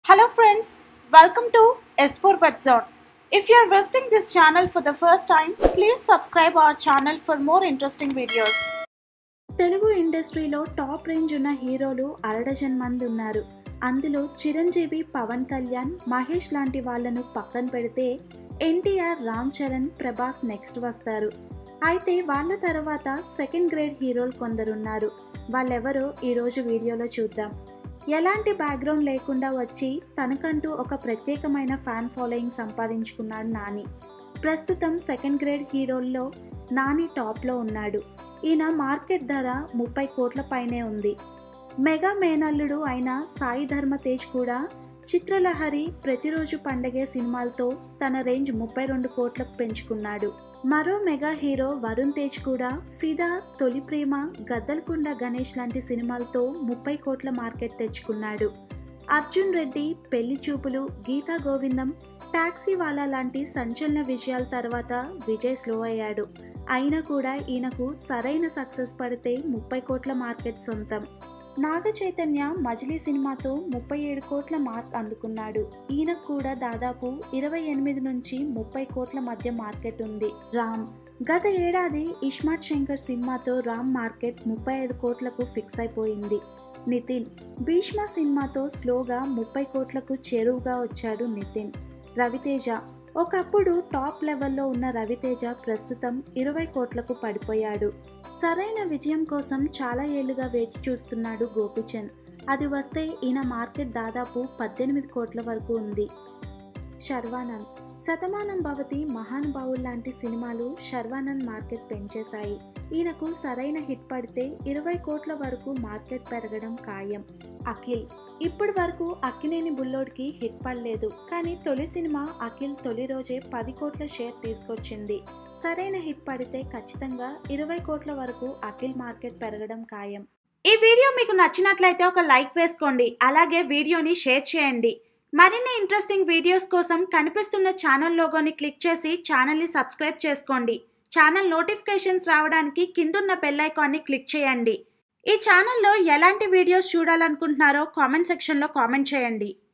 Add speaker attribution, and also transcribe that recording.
Speaker 1: Hello friends, welcome to S4 Web Zone. If you are visiting this channel for the first time, please subscribe our channel for more interesting videos. Telugu ఇండస్ట్రీలో top range ఉన్న హీరోలు అరడజన్ మంది ఉన్నారు అందులో చిరంజీవి పవన్ కళ్యాణ్ మహేష్ లాంటి వాళ్ళను పక్కన పెడితే ఎన్టీఆర్ రామ్ చరణ్ ప్రభాస్ నెక్స్ట్ వస్తారు అయితే వాళ్ళ తర్వాత సెకండ్ గ్రేడ్ హీరోలు కొందరున్నారు వాళ్ళెవరో ఈరోజు వీడియోలో చూద్దాం ఎలాంటి బ్యాక్గ్రౌండ్ లేకుండా వచ్చి తనకంటూ ఒక ప్రత్యేకమైన ఫ్యాన్ ఫాలోయింగ్ సంపాదించుకున్నాడు నాని ప్రస్తుతం సెకండ్ గ్రేడ్ హీరోల్లో నాని టాప్లో ఉన్నాడు ఈయన మార్కెట్ ధర ముప్పై కోట్ల పైనే ఉంది మెగా మేనల్లుడు అయిన సాయి ధర్మ తేజ్ కూడా చిత్రలహరి ప్రతిరోజు పండగే సినిమాలతో తన రేంజ్ ముప్పై రెండు కోట్లకు పెంచుకున్నాడు మరో మెగా హీరో వరుణ్ తేజ్ కూడా ఫిదా తొలి ప్రేమ గద్దల్కొండ గణేష్ లాంటి సినిమాలతో ముప్పై కోట్ల మార్కెట్ తెచ్చుకున్నాడు అర్జున్ రెడ్డి పెళ్లి చూపులు గీతా గోవిందం టాక్సీ వాలా లాంటి సంచలన విజయాల తర్వాత విజయ్ స్లో అయ్యాడు అయినా కూడా ఈయనకు సరైన సక్సెస్ పడితే ముప్పై కోట్ల మార్కెట్ సొంతం నాగ చైతన్య మజిలీ సినిమాతో ముప్పై ఏడు కోట్ల మార్క్ అందుకున్నాడు ఈయనకు కూడా దాదాపు ఇరవై ఎనిమిది నుంచి ముప్పై కోట్ల మధ్య మార్కెట్ ఉంది రామ్ గత ఏడాది ఇష్మార్ట్ శంకర్ సినిమాతో రామ్ మార్కెట్ ముప్పై ఐదు కోట్లకు ఫిక్స్ అయిపోయింది నితిన్ భీష్మ సినిమాతో స్లోగా ముప్పై కోట్లకు చేరువుగా వచ్చాడు నితిన్ రవితేజ ఒకప్పుడు టాప్ లెవెల్లో ఉన్న రవితేజ ప్రస్తుతం ఇరవై కోట్లకు పడిపోయాడు సరైన విజయం కోసం చాలా ఏళ్లుగా వేచి చూస్తున్నాడు గోపిచంద్ అది వస్తే ఈయన మార్కెట్ దాదాపు పద్దెనిమిది కోట్ల వరకు ఉంది శర్వానంద్ శతమానం భవతి మహానుభావులు లాంటి సినిమాలు శర్వానంద్ మార్కెట్ పెంచేశాయి ఈయనకు సరైన హిట్ పడితే ఇరవై కోట్ల వరకు మార్కెట్ పెరగడం ఖాయం అఖిల్ ఇప్పటి వరకు అక్కినేని బుల్లోడ్కి హిట్ పడలేదు కానీ తొలి సినిమా అఖిల్ తొలి రోజే పది కోట్ల షేర్ తీసుకొచ్చింది సరైన హిట్ పడితే ఖచ్చితంగా ఇరవై కోట్ల వరకు అఖిల్ మార్కెట్ పెరగడం ఖాయం ఈ వీడియో మీకు నచ్చినట్లయితే ఒక లైక్ వేసుకోండి అలాగే వీడియోని షేర్ చేయండి మరిన్ని ఇంట్రెస్టింగ్ వీడియోస్ కోసం కనిపిస్తున్న ఛానల్ లోగోని క్లిక్ చేసి ఛానల్ని సబ్స్క్రైబ్ చేసుకోండి ఛానల్ నోటిఫికేషన్స్ రావడానికి కిందున్న బెల్ ఐకాన్ని క్లిక్ చేయండి ఈ ఛానల్లో ఎలాంటి వీడియోస్ చూడాలనుకుంటున్నారో కామెంట్ సెక్షన్లో కామెంట్ చేయండి